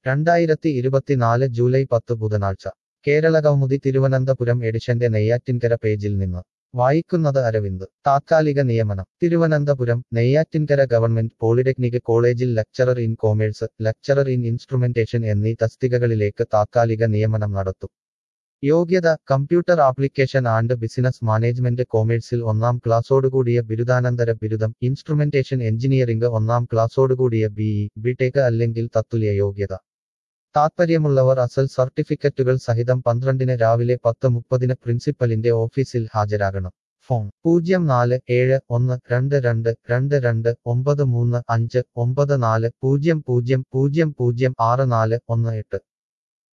രണ്ടായിരത്തി ഇരുപത്തിനാല് ജൂലൈ പത്ത് ബുധനാഴ്ച കേരള കൗമുദി തിരുവനന്തപുരം എഡിഷന്റെ നെയ്യാറ്റിൻകര പേജിൽ നിന്ന് വായിക്കുന്നത് അരവിന്ദ് താത്കാലിക നിയമനം തിരുവനന്തപുരം നെയ്യാറ്റിൻകര ഗവൺമെന്റ് പോളിടെക്നിക് കോളേജിൽ lecturer in commerce lecturer in instrumentation എന്നീ തസ്തികകളിലേക്ക് താത്കാലിക നിയമനം നടത്തും യോഗ്യത computer application and business management കോമേഴ്സിൽ ഒന്നാം ക്ലാസ്സോടുകൂടിയ ബിരുദാനന്തര ബിരുദം ഇൻസ്ട്രുമെന്റേഷൻ എഞ്ചിനീയറിംഗ് ഒന്നാം ക്ലാസ്സോടുകൂടിയ ബിഇ ബിടെക് അല്ലെങ്കിൽ തത്തുല്യ യോഗ്യത താത്പര്യമുള്ളവർ അസൽ സർട്ടിഫിക്കറ്റുകൾ സഹിതം പന്ത്രണ്ടിന് രാവിലെ പത്ത് മുപ്പതിന് പ്രിൻസിപ്പലിന്റെ ഓഫീസിൽ ഹാജരാകണം ഫോൺ പൂജ്യം നാല് ഏഴ് ഒന്ന് രണ്ട് രണ്ട് രണ്ട് രണ്ട് ഒമ്പത് മൂന്ന് അഞ്ച് ഒമ്പത് നാല് പൂജ്യം പൂജ്യം പൂജ്യം പൂജ്യം ആറ് നാല് ഒന്ന് എട്ട്